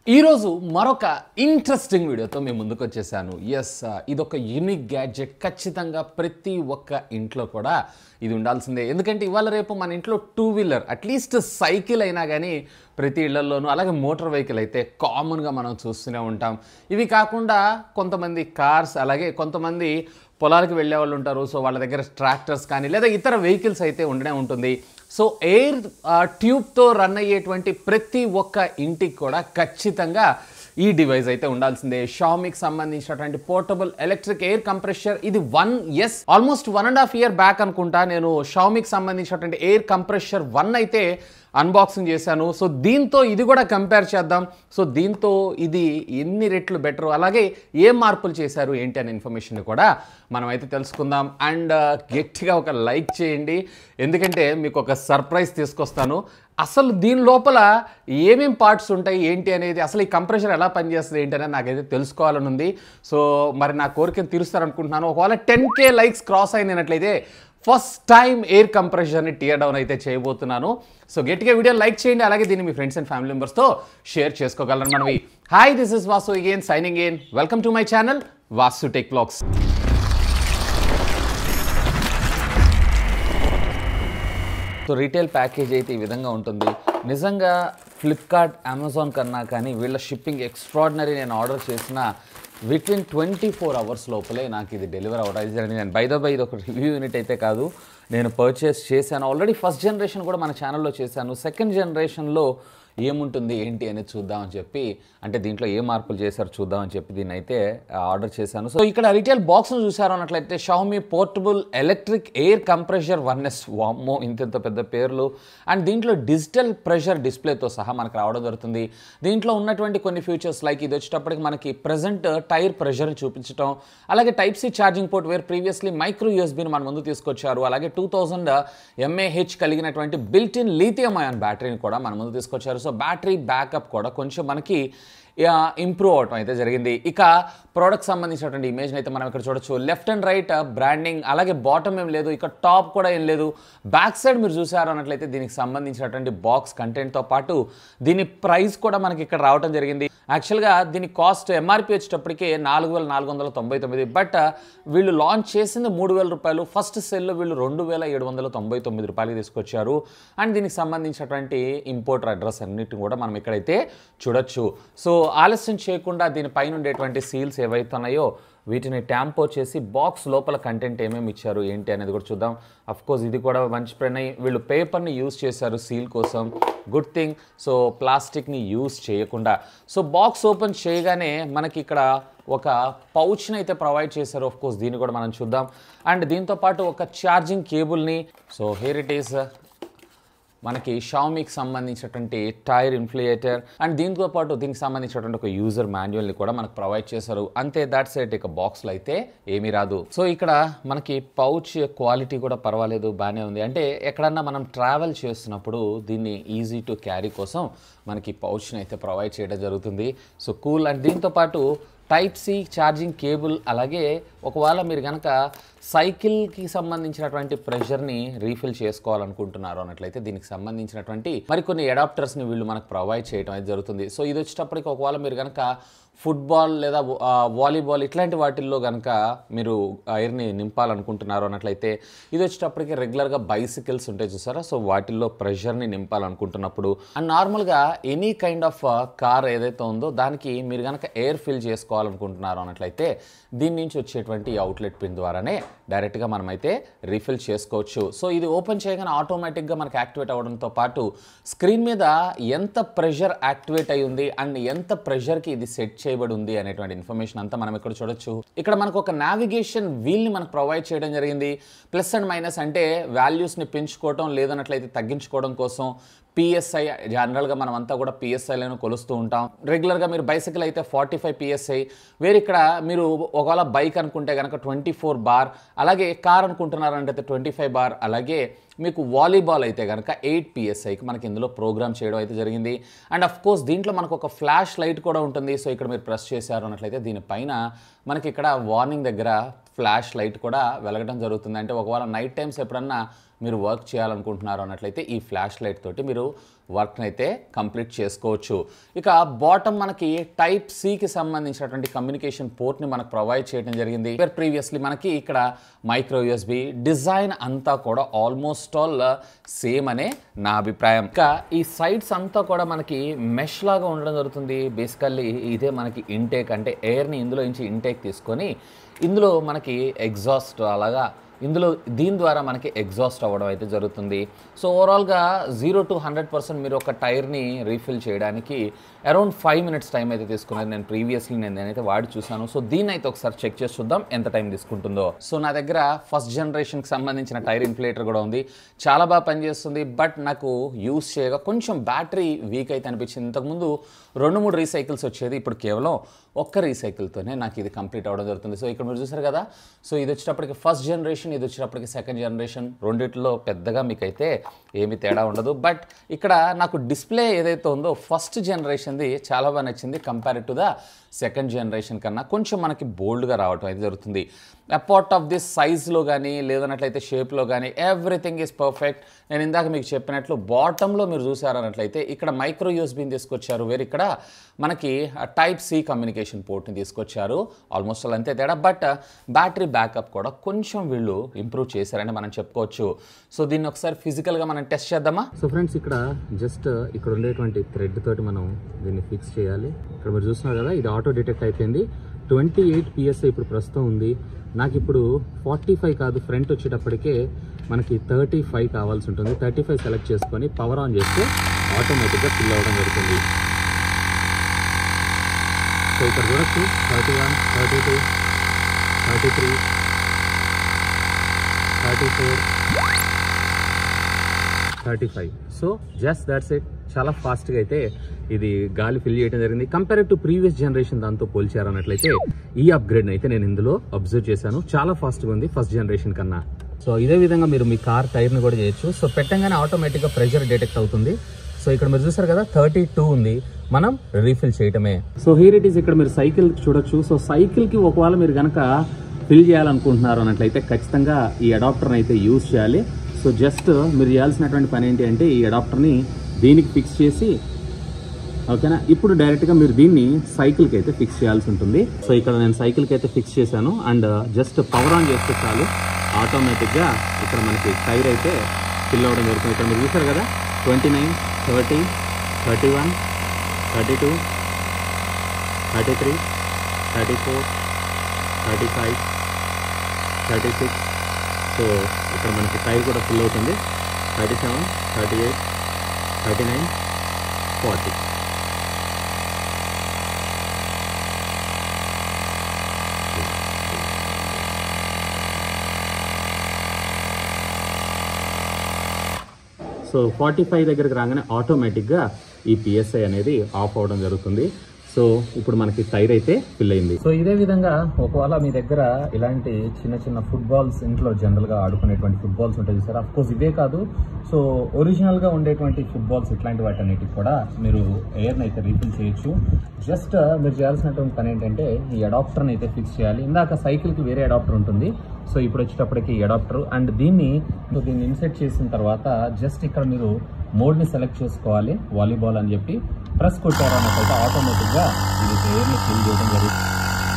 ఈరోజు మరొక ఇంట్రెస్టింగ్ వీడియోతో మేము ముందుకు వచ్చేసాను ఎస్ ఇదొక యూనిక్ గ్యాడ్జెట్ ఖచ్చితంగా ప్రతి ఒక్క ఇంట్లో కూడా ఇది ఉండాల్సిందే ఎందుకంటే ఇవాళ రేపు మన ఇంట్లో టూ వీలర్ అట్లీస్ట్ సైకిల్ అయినా కానీ ప్రతి ఇళ్లలోనూ అలాగే మోటార్ వెహికల్ అయితే కామన్గా మనం చూస్తూనే ఉంటాం ఇవి కాకుండా కొంతమంది కార్స్ అలాగే కొంతమంది పొలాలకు వెళ్ళే వాళ్ళు ఉంటారు సో వాళ్ళ దగ్గర ట్రాక్టర్స్ కానీ లేదా ఇతర వెహికల్స్ అయితే ఉండనే ఉంటుంది సో ఎయిర్ ట్యూబ్తో రన్ అయ్యేటువంటి ప్రతి ఒక్క ఇంటికి కూడా ఖచ్చితంగా ఈ డివైస్ అయితే ఉండాల్సిందే షామికి సంబంధించినటువంటి పోర్టబుల్ ఎలక్ట్రిక్ ఎయిర్ కంప్రెషర్ ఇది one S almost one and half year back అనుకుంటా నేను షామికి సంబంధించినటువంటి ఎయిర్ కంప్రెషర్ వన్ అయితే అన్బాక్సింగ్ చేశాను సో దీంతో ఇది కూడా కంపేర్ చేద్దాం సో దీంతో ఇది ఎన్ని రెట్లు బెటర్ అలాగే ఏం మార్పులు చేశారు ఏంటి అనే ఇన్ఫర్మేషన్ కూడా మనం అయితే తెలుసుకుందాం అండ్ గట్టిగా ఒక లైక్ చేయండి ఎందుకంటే మీకు ఒక సర్ప్రైజ్ తీసుకొస్తాను అసలు దీని లోపల ఏమేం పార్ట్స్ ఉంటాయి ఏంటి అనేది అసలు ఈ కంప్రెషర్ ఎలా పనిచేస్తుంది ఏంటి అనేది నాకైతే తెలుసుకోవాలని ఉంది సో మరి నా కోరికను తీరుస్తారనుకుంటున్నాను ఒకవేళ టెన్ కే లైక్స్ క్రాస్ అయినట్లయితే ఫస్ట్ టైం ఎయిర్ కంప్రెషర్ని టియర్ డౌన్ అయితే చేయబోతున్నాను సో గట్టిగా వీడియో లైక్ చేయండి అలాగే దీన్ని మీ ఫ్రెండ్స్ అండ్ ఫ్యామిలీ మెంబర్స్తో షేర్ చేసుకోగలరు మనవి hi this is Vasu again signing in welcome to my channel Vasu tech blogs so retail package అయితే ఈ విధంగా ఉంటుంది నిజంగా ఫ్లిప్కార్ట్ అమెజాన్ కన్నా కానీ వీళ్ళ షిప్పింగ్ ఎక్స్ట్రాడినరీ నేను ఆర్డర్ చేసిన within twenty four hours లోపలే నాకు ఇది డెలివర్ అవ్వడం జరిగింది నేను బై ద బై ఇది ఒక రివ్యూ యూనిట్ అయితే కాదు నేను పర్చేస్ చేశాను ఆల్రెడీ ఫస్ట్ జనరేషన్ కూడా మన ఛానల్లో చేశాను సెకండ్ జనరేషన్లో ఏముంటుంది ఏంటి అనేది చూద్దామని చెప్పి అంటే దీంట్లో ఏ మార్పులు చేశారో చూద్దామని చెప్పి దీన్ని అయితే ఆర్డర్ చేశాను సో ఇక్కడ రీటైల్ బాక్స్ను చూసారు అన్నట్లయితే Xiaomi portable electric air compressor one S వామ్మో ఇంత ఇంత పెద్ద పేర్లు అండ్ దీంట్లో డిజిటల్ ప్రెషర్ డిస్ప్లేతో సహా మనకు రావడం జరుగుతుంది దీంట్లో ఉన్నటువంటి కొన్ని ఫీచర్స్ లైక్ ఇది వచ్చేటప్పటికి మనకి ప్రజెంట్ టైర్ ప్రెషర్ని చూపించడం అలాగే type C charging port where previously micro యూఎస్బీని మన ముందు తీసుకొచ్చారు అలాగే టూ థౌజండ్ ఎంఏహెచ్ కలిగినటువంటి బిల్ట్ ఇన్ లీథియం అయాన్ బ్యాటరీని కూడా మన ముందు తీసుకొచ్చారు సో బ్యాటరీ బ్యాకప్ కూడా కొంచెం మనకి ఇంప్రూవ్ అవటం అయితే జరిగింది ఇక ప్రోడక్ట్ సంబంధించినటువంటి ఇమేజ్ని అయితే మనం ఇక్కడ చూడొచ్చు లెఫ్ట్ అండ్ రైట్ బ్రాండింగ్ అలాగే బాటమ్ ఏం లేదు ఇక టాప్ కూడా ఏం లేదు బ్యాక్ సైడ్ మీరు చూసారు అన్నట్లయితే దీనికి సంబంధించినటువంటి బాక్స్ కంటెంట్తో పాటు దీని ప్రైస్ కూడా మనకి ఇక్కడ రావడం జరిగింది యాక్చువల్గా దీని కాస్ట్ ఎంఆర్పి వచ్చేటప్పటికే నాలుగు వేల నాలుగు వందల తొంభై తొమ్మిది బట్ వీళ్ళు లాంచ్ చేసింది మూడు వేల రూపాయలు ఫస్ట్ సెల్లో వీళ్ళు రెండు వేల ఏడు వందల తొంభై తొమ్మిది రూపాయలకి తీసుకొచ్చారు అండ్ దీనికి సంబంధించినటువంటి ఇంపోర్టర్ అడ్రస్ అన్నిటిని కూడా మనం ఇక్కడైతే చూడొచ్చు సో ఆలస్యం చేయకుండా దీనిపైన ఉండేటువంటి సీల్స్ ఏవైతే ఉన్నాయో వీటిని ట్యాంపో చేసి బాక్స్ లోపల కంటెంట్ ఏమేమి ఇచ్చారు ఏంటి అనేది కూడా చూద్దాం అఫ్ కోర్స్ ఇది కూడా మంచి ప్రణయ్ వీళ్ళు పేపర్ని యూజ్ చేశారు సీల్ కోసం గుడ్ థింగ్ సో ప్లాస్టిక్ని యూజ్ చేయకుండా సో బాక్స్ ఓపెన్ చేయగానే మనకి ఇక్కడ ఒక పౌచ్ని అయితే ప్రొవైడ్ చేశారు ఆఫ్ కోర్స్ దీన్ని కూడా మనం చూద్దాం అండ్ దీంతో పాటు ఒక ఛార్జింగ్ కేబుల్ని సో హేర్ ఇట్ ఈస్ మనకి షామీకి సంబంధించినటువంటి టైర్ ఇన్ఫ్లియేటర్ అండ్ దీంతో పాటు దీనికి సంబంధించినటువంటి ఒక యూజర్ మాన్యువల్ని కూడా మనకు ప్రొవైడ్ చేశారు అంతే దాట్ సైడ్ ఇక బాక్స్లో అయితే ఏమీ రాదు సో ఇక్కడ మనకి పౌచ్ క్వాలిటీ కూడా పర్వాలేదు బాగానే ఉంది అంటే ఎక్కడన్నా మనం ట్రావెల్ చేస్తున్నప్పుడు దీన్ని ఈజీ టు క్యారీ కోసం మనకి పౌచ్ని అయితే ప్రొవైడ్ చేయడం జరుగుతుంది సో కూల్ అండ్ దీంతో పాటు టైప్ సి ఛార్జింగ్ కేబుల్ అలాగే ఒకవేళ మీరు కనుక సైకిల్కి సంబంధించినటువంటి ప్రెషర్ని రీఫిల్ చేసుకోవాలనుకుంటున్నారు అన్నట్లయితే దీనికి సంబంధించినటువంటి మరికొన్ని అడాప్టర్స్ని వీళ్ళు మనకు ప్రొవైడ్ చేయడం అయితే జరుగుతుంది సో ఇది వచ్చేటప్పటికి ఒకవేళ మీరు కనుక ఫుట్బాల్ లేదా వాలీబాల్ ఇట్లాంటి వాటిల్లో కనుక మీరు ఎయిర్ని నింపాలనుకుంటున్నారు అన్నట్లయితే ఇది వచ్చేటప్పటికి రెగ్యులర్గా బైసికల్స్ ఉంటాయి చూసారా సో వాటిల్లో ప్రెషర్ని నింపాలనుకుంటున్నప్పుడు అండ్ నార్మల్గా ఎనీ కైండ్ ఆఫ్ కార్ ఏదైతే ఉందో దానికి మీరు కనుక ఎయిర్ ఫిల్ చేసుకోవాలనుకుంటున్నారు అన్నట్లయితే దీని నుంచి వచ్చేటువంటి అవుట్లెట్ పిన్ ద్వారానే డైరెక్ట్గా మనమైతే రీఫిల్ చేసుకోవచ్చు సో ఇది ఓపెన్ చేయగానే ఆటోమేటిక్గా మనకి యాక్టివేట్ అవ్వడంతో పాటు స్క్రీన్ మీద ఎంత ప్రెషర్ యాక్టివేట్ అయి ఉంది అండ్ ఎంత ప్రెషర్కి ఇది సెట్ చేయబడి ఉంది అనేటువంటి ఇన్ఫర్మేషన్ అంతా మనం ఇక్కడ చూడొచ్చు ఇక్కడ మనకు ఒక నావిగేషన్ వీల్ని మనకు ప్రొవైడ్ చేయడం జరిగింది ప్లస్ అండ్ మైనస్ అంటే వాల్యూస్ని పెంచుకోవడం లేదన్నట్లయితే తగ్గించుకోవడం కోసం పిఎస్ఐ జనరల్గా మనం అంతా కూడా పిఎస్ఐలను కొలుస్తూ ఉంటాం రెగ్యులర్గా మీరు బైసికల్ అయితే ఫార్టీ ఫైవ్ పిఎస్ఐ వేరే ఇక్కడ మీరు ఒకవేళ బైక్ అనుకుంటే కనుక ట్వంటీ ఫోర్ బార్ అలాగే కార్ అనుకుంటున్నారంటే ట్వంటీ ఫైవ్ బార్ అలాగే మీకు వాలీబాల్ అయితే కనుక ఎయిట్ పిఎస్ఐకి మనకి ఇందులో ప్రోగ్రామ్ చేయడం అయితే జరిగింది అండ్ అఫ్ కోర్స్ దీంట్లో మనకు ఒక ఫ్లాష్ లైట్ కూడా ఉంటుంది సో ఇక్కడ మీరు ప్రెస్ చేశారు అన్నట్లయితే దీనిపైన మనకి ఇక్కడ వార్నింగ్ దగ్గర ఫ్లాష్ లైట్ కూడా వెలగడం జరుగుతుంది అంటే ఒకవేళ నైట్ టైమ్స్ ఎప్పుడన్నా మీరు వర్క్ చేయాలనుకుంటున్నారు అన్నట్లయితే ఈ ఫ్లాష్ లైట్ తోటి మీరు వర్క్ని అయితే కంప్లీట్ చేసుకోవచ్చు ఇక బాటమ్ మనకి టైప్ సికి సంబంధించినటువంటి కమ్యూనికేషన్ పోర్ట్ని మనకు ప్రొవైడ్ చేయడం జరిగింది ప్రీవియస్లీ మనకి ఇక్కడ మైక్రో యూఎస్బి డిజైన్ అంతా కూడా ఆల్మోస్ట్ ఆల్ సేమ్ అనే నా అభిప్రాయం ఇంకా ఈ సైడ్స్ అంతా కూడా మనకి మెష్ లాగా ఉండడం జరుగుతుంది బేసికల్లీ ఇదే మనకి ఇంటేక్ అంటే ఎయిర్ని ఇందులో నుంచి ఇంటేక్ తీసుకొని ఇందులో మనకి ఎగ్జాస్ట్ అలాగా ఇందులో దీని ద్వారా మనకి ఎగ్జాస్ట్ అవ్వడం అయితే జరుగుతుంది సో ఓవరాల్గా జీరో టు హండ్రెడ్ పర్సెంట్ మీరు ఒక టైర్ని రీఫిల్ చేయడానికి అరౌండ్ ఫైవ్ మినిట్స్ టైం అయితే తీసుకున్నది నేను ప్రీవియస్లీ నేను నేనైతే వాడి చూసాను సో దీన్ని అయితే ఒకసారి చెక్ చేసి చూద్దాం ఎంత టైం తీసుకుంటుందో సో నా దగ్గర ఫస్ట్ జనరేషన్కి సంబంధించిన టైర్ ఇన్ఫ్లేటర్ కూడా ఉంది చాలా బాగా పనిచేస్తుంది బట్ నాకు యూస్ చేయగా కొంచెం బ్యాటరీ వీక్ అయితే అనిపించింది ఇంతకుముందు రెండు మూడు రీసైకిల్స్ వచ్చేది ఇప్పుడు కేవలం ఒక్క రీసైకిల్తోనే నాకు ఇది కంప్లీట్ అవ్వడం జరుగుతుంది సో ఇక్కడ మీరు చూసారు కదా సో ఇది వచ్చేటప్పటికి ఫస్ట్ జనరేషన్ ఇది వచ్చేటప్పటికి సెకండ్ జనరేషన్ రెండిట్లో పెద్దగా మీకైతే ఏమి తేడా ఉండదు బట్ ఇక్కడ నాకు డిస్ప్లే ఏదైతే ఉందో ఫస్ట్ జనరేషన్ది చాలా బాగా నచ్చింది compare to the second generation కన్నా కొంచెం మనకి బోల్డ్గా రావటం అయితే జరుగుతుంది అపార్ట్ ఆఫ్ దిస్ సైజ్లో కానీ లేదన్నట్లయితే షేప్లో కానీ ఎవ్రీథింగ్ ఈజ్ పర్ఫెక్ట్ నేను ఇందాక మీకు చెప్పినట్లు బాటంలో మీరు చూసారన్నట్లయితే ఇక్కడ మైక్రో యూఎస్బీని తీసుకొచ్చారు వేరే ఇక్కడ మనకి టైప్ సి కమ్యూనికేషన్ పోర్ట్ని తీసుకొచ్చారు ఆల్మోస్ట్ అలా అంతే తేడా బట్ బ్యాటరీ బ్యాకప్ కూడా కొంచెం వీళ్ళు ఇంప్రూవ్ చేశారని మనం చెప్పుకోవచ్చు సో దీన్ని ఒకసారి ఫిజికల్గా మనం టెస్ట్ చేద్దామా సో ఫ్రెండ్స్ ఇక్కడ జస్ట్ ఇక్కడ ఉండేటువంటి థ్రెడ్ తోటి మనం దీన్ని ఫిక్స్ చేయాలి ఇక్కడ మీరు చూస్తున్నారు కదా ఇది ఆటో డిటెక్ట్ అయిపోయింది ట్వంటీ ఎయిట్ పిఎస్ఐ ఇప్పుడు ప్రస్తుతం ఉంది నాకు ఇప్పుడు ఫార్టీ ఫైవ్ కాదు ఫ్రంట్ వచ్చేటప్పటికే మనకి థర్టీ ఫైవ్ కావాల్సి ఉంటుంది థర్టీ ఫైవ్ సెలెక్ట్ చేసుకొని పవర్ ఆన్ చేస్తే ఆటోమేటిక్గా ఫిల్ అవ్వడం జరుగుతుంది సో ఇక్కడ చూడొచ్చు thirty one thirty two thirty three thirty four thirty five so just that's it చాలా ఫాస్ట్గా అయితే ఇది గాలి ఫిల్ చేయడం జరిగింది కంపేర్ టు ప్రీవియస్ జనరేషన్ దాంతో పోల్చారన్నట్లయితే ఈ అప్గ్రేడ్ అయితే నేను ఇందులో అబ్జర్వ్ చేశాను చాలా ఫాస్ట్గా ఉంది ఫస్ట్ జనరేషన్ కన్నా సో ఇదే విధంగా మీరు మీ కార్ టైర్ని కూడా చేయొచ్చు సో పెట్టంగానే ఆటోమేటిక్గా ప్రెషర్ డిటెక్ట్ అవుతుంది సో ఇక్కడ మీరు చూసారు కదా థర్టీ టూ ఉంది మనం రీఫిల్ చేయటమే సో హీర్ ఇట్ ఈస్ ఇక్కడ మీరు సైకిల్ చూడొచ్చు సో సైకిల్కి ఒకవేళ మీరు కనుక ఫిల్ చేయాలనుకుంటున్నారు అన్నట్లయితే ఖచ్చితంగా ఈ అడాప్టర్ని అయితే యూజ్ చేయాలి సో జస్ట్ మీరు చేయాల్సినటువంటి పని ఏంటి అంటే ఈ అడాప్టర్ని దీనికి ఫిక్స్ చేసి ఓకేనా ఇప్పుడు డైరెక్ట్గా మీరు దీన్ని సైకిల్కి అయితే ఫిక్స్ చేయాల్సి ఉంటుంది సో ఇక్కడ నేను సైకిల్కి అయితే ఫిక్స్ చేశాను అండ్ జస్ట్ పవర్ ఆన్ చేస్తే చాలు ఆటోమేటిక్గా ఇక్కడ మనకి టైర్ అయితే ఫిల్ అవ్వడం జరుగుతుంది ఇక్కడ మీరు చూసారు కదా twenty nine thirty thirty one thirty two thirty three thirty four thirty five thirty six so ఇక్కడ మనకి టైర్ కూడా ఫిల్ అవుతుంది thirty seven thirty eight thirty nine forty so forty five దగ్గరికి రాగానే ఆటోమేటిక్గా ఈ పిఎస్ఐ అనేది ఆఫ్ అవడం జరుగుతుంది సో ఇప్పుడు మనకి టైర్ అయితే ఫిల్ అయింది సో ఇదే విధంగా ఒకవేళ మీ దగ్గర ఇలాంటి చిన్న చిన్న ఫుట్బాల్స్ ఇంట్లో జనరల్ గా ఆడుకునేటువంటి ఫుట్బాల్స్ ఉంటాయి సార్ అఫ్ కోర్స్ ఇవే కాదు సో ఒరిజినల్ గా ఉండేటువంటి ఫుట్బాల్స్ ఇట్లాంటి వాటన్నిటికి కూడా మీరు ఎయిర్ని అయితే రీఫిల్ చేయొచ్చు జస్ట్ మీరు చేయాల్సినటువంటి పని ఏంటంటే ఈ అడాప్టర్ని అయితే ఫిక్స్ చేయాలి ఇందాక సైకిల్ కి వేరే అడాప్టర్ ఉంటుంది సో ఇప్పుడు వచ్చేటప్పటికి ఈ అడాప్టర్ అండ్ దీన్ని సో దీన్ని ఇన్సెట్ చేసిన తర్వాత జస్ట్ ఇక్కడ మీరు మోడ్ని సెలెక్ట్ చేసుకోవాలి వాలీబాల్ అని చెప్పి ప్రెస్ కొట్టారు అన్నట్లయితే ఆటోమేటిక్గా ఇది ఎయిర్ని ఫిల్ చేయడం జరుగుతుంది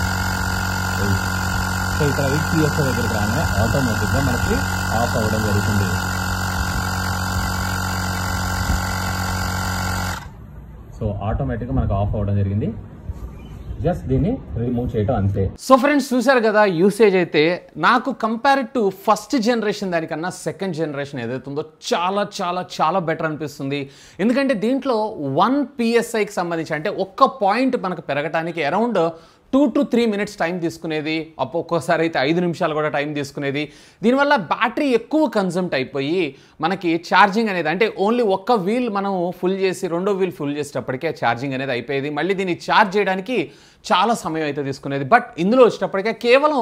సో ఇక్కడ ఎయిట్ పిఎస్ఓ దగ్గరికి రాగానే ఆటోమేటిక్గా మనకి ఆఫ్ అవ్వడం జరుగుతుంది సో ఆటోమేటిక్గా మనకు ఆఫ్ అవ్వడం జరిగింది జస్ట్ దీన్ని రిమూవ్ చేయడం అంతే సో ఫ్రెండ్స్ చూసారు కదా యూసేజ్ అయితే నాకు కంపేర్ టు ఫస్ట్ జనరేషన్ దానికన్నా సెకండ్ జనరేషన్ ఏదైతే ఉందో చాలా చాలా చాలా బెటర్ అనిపిస్తుంది ఎందుకంటే దీంట్లో వన్ పిఎస్ఐకి సంబంధించి అంటే ఒక్క పాయింట్ మనకు పెరగటానికి around two to three minutes time తీసుకునేది అప్పు ఒక్కోసారి అయితే ఐదు నిమిషాలు కూడా టైం తీసుకునేది దీనివల్ల బ్యాటరీ ఎక్కువ కన్సమ్ట్ అయిపోయి మనకి ఛార్జింగ్ అనేది అంటే ఓన్లీ ఒక్క వీల్ మనం ఫుల్ చేసి రెండో వీల్ ఫుల్ చేసేటప్పటికే ఛార్జింగ్ అనేది అయిపోయేది మళ్ళీ దీన్ని ఛార్జ్ చేయడానికి చాలా సమయం అయితే తీసుకునేది బట్ ఇందులో వచ్చేటప్పటికే కేవలం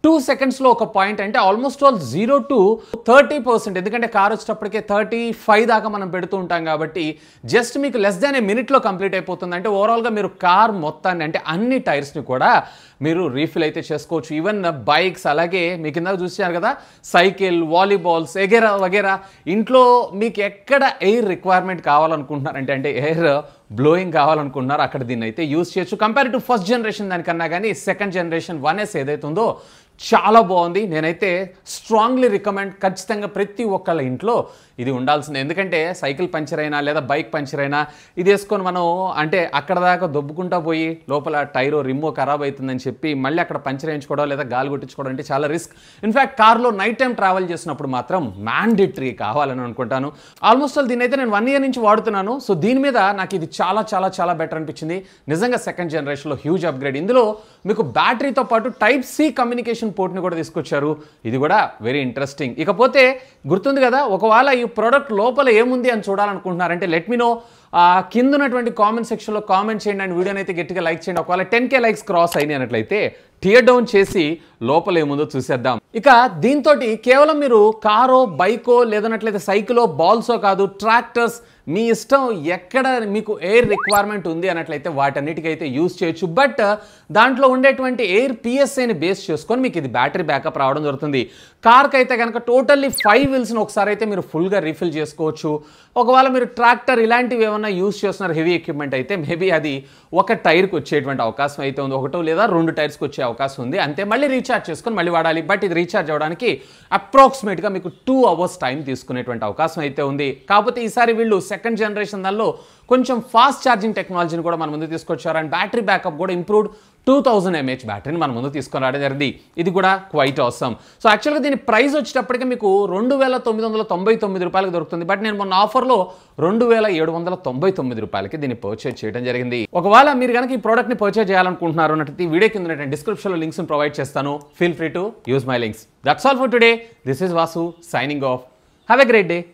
టూ సెకండ్స్లో ఒక పాయింట్ అంటే almost all zero to thirty percent ఎందుకంటే కార్ వచ్చేటప్పటికే థర్టీ ఫైవ్ దాకా మనం పెడుతూ ఉంటాం కాబట్టి జస్ట్ మీకు లెస్ దాన్ ఏ మినిట్లో కంప్లీట్ అయిపోతుంది అంటే ఓవరాల్గా మీరు కార్ మొత్తాన్ని అంటే అన్ని టైర్స్ని కూడా మీరు రీఫిల్ అయితే చేసుకోవచ్చు ఈవెన్ బైక్స్ అలాగే మీకు ఇందాక చూసారు కదా సైకిల్ వాలీబాల్స్ ఎగేరా వగేరా ఇంట్లో మీకు ఎక్కడ ఎయిర్ రిక్వైర్మెంట్ కావాలనుకుంటున్నారంటే అంటే ఎయిర్ బ్లోయింగ్ కావాలనుకుంటున్నారు అక్కడ దీన్ని అయితే యూస్ చేయొచ్చు కంపేర్ టు ఫస్ట్ జనరేషన్ దానికన్నా కానీ సెకండ్ జనరేషన్ వన్ ఎస్ ఏదైతే ఉందో చాలా బాగుంది నేనైతే స్ట్రాంగ్లీ రికమెండ్ ఖచ్చితంగా ప్రతి ఒక్కళ్ళ ఇంట్లో ఇది ఉండాల్సిందే ఎందుకంటే సైకిల్ పంచర్ అయినా లేదా బైక్ పంచర్ అయినా ఇది వేసుకొని మనం అంటే అక్కడ దాకా దొబ్బుకుంటా పోయి లోపల టైరో రిమ్మో ఖరాబ్ అవుతుందని చెప్పి మళ్ళీ అక్కడ పంచర్ వేయించుకోవడం లేదా గాలి కొట్టించుకోవడం అంటే చాలా రిస్క్ ఇన్ఫాక్ట్ కార్లో నైట్ టైం ట్రావెల్ చేసినప్పుడు మాత్రం మ్యాండేటరీ కావాలని అనుకుంటాను ఆల్మోస్ట్ ఆల్ దీని అయితే నేను వన్ ఇయర్ నుంచి వాడుతున్నాను సో దీని మీద నాకు ఇది చాలా చాలా చాలా బెటర్ అనిపించింది నిజంగా సెకండ్ జనరేషన్లో హ్యూజ్ అప్గ్రేడ్ ఇందులో మీకు బ్యాటరీతో పాటు టైప్ సి కమ్యూనికేషన్ పోర్ట్ని కూడా తీసుకొచ్చారు ఇది కూడా వెరీ ఇంట్రెస్టింగ్ ఇకపోతే గుర్తుంది కదా ఒకవేళ ఈ ప్రోడక్ట్ లోపల ఏముంది అని చూడాలనుకుంటున్నారంటే లెట్ మీ నో కింద ఉన్నటువంటి కామెంట్ సెక్షన్లో కామెంట్ చేయండి అండ్ వీడియోని అయితే గట్టిగా లైక్ చేయండి ఒకవేళ టెన్ కే లైక్స్ క్రాస్ అయినాయి అన్నట్లయితే టియర్ డౌన్ చేసి లోపల ఏముందో చూసేద్దాం ఇక దీంతో కేవలం మీరు కారో బైకో లేదన్నట్లయితే సైకిలో బాల్సో కాదు ట్రాక్టర్స్ మీ ఇష్టం ఎక్కడ మీకు ఎయిర్ రిక్వైర్మెంట్ ఉంది అన్నట్లయితే వాటన్నిటికైతే యూస్ చేయొచ్చు బట్ దాంట్లో ఉండేటువంటి ఎయిర్ పిఎస్ఐని బేస్ చేసుకొని మీకు ఇది బ్యాటరీ బ్యాకప్ రావడం జరుగుతుంది కార్కి అయితే కనుక టోటల్లీ ఫైవ్ వీల్స్ని ఒకసారి అయితే మీరు ఫుల్గా రీఫిల్ చేసుకోవచ్చు ఒకవేళ మీరు ట్రాక్టర్ ఇలాంటివి ఏమైనా యూస్ చేస్తున్నారు హెవీ ఎక్విప్మెంట్ అయితే మేబీ అది ఒక టైర్కి వచ్చేటువంటి అవకాశం అయితే ఉంది ఒకటో లేదా రెండు టైర్స్కి వచ్చే అవకాశం ఉంది అంతే మళ్ళీ రీఛార్జ్ చేసుకొని మళ్ళీ వాడాలి బట్ ఇది రీఛార్జ్ అవ్వడానికి అప్రాక్సిమేట్గా మీకు టూ అవర్స్ టైం తీసుకునేటువంటి అవకాశం అయితే ఉంది కాకపోతే ఈసారి వీళ్ళు సెకండ్ జనరేషన్ దానిలో కొంచెం ఫాస్ట్ ఛార్జింగ్ టెక్నాలజీని కూడా మన ముందు తీసుకొచ్చారు అండ్ బ్యాటరీ బ్యాకప్ కూడా ఇంప్రూవ్డ్ టూ థౌసండ్ ఎంహెచ్ బ్యాటరీని మన ముందు తీసుకొని రావడం జరిగింది ఇది కూడా క్వైట్ అవసరం సో యాక్చువల్గా దీని ప్రైస్ వచ్చేటప్పటికి మీకు రెండు వేల తొమ్మిది వందల తొంభై తొమ్మిది రూపాయలకు దొరుకుతుంది బట్ నేను మొన్న ఆఫర్లో రెండు వేల ఏడు వందల తొంభై తొమ్మిది రూపాయలకి దీన్ని పర్చేజ్ చేయడం జరిగింది ఒకవేళ మీరు కనుక ఈ ప్రోడక్ట్ని పర్చేజ్ చేయాలనుకుంటున్నారు అన్నట్టు ఈ వీడియో కింద డిస్క్రిప్షన్లో లింక్స్ ప్రొవైడ్ చేస్తాను feel free to use my links that's all for today this is Vasu signing off have a great day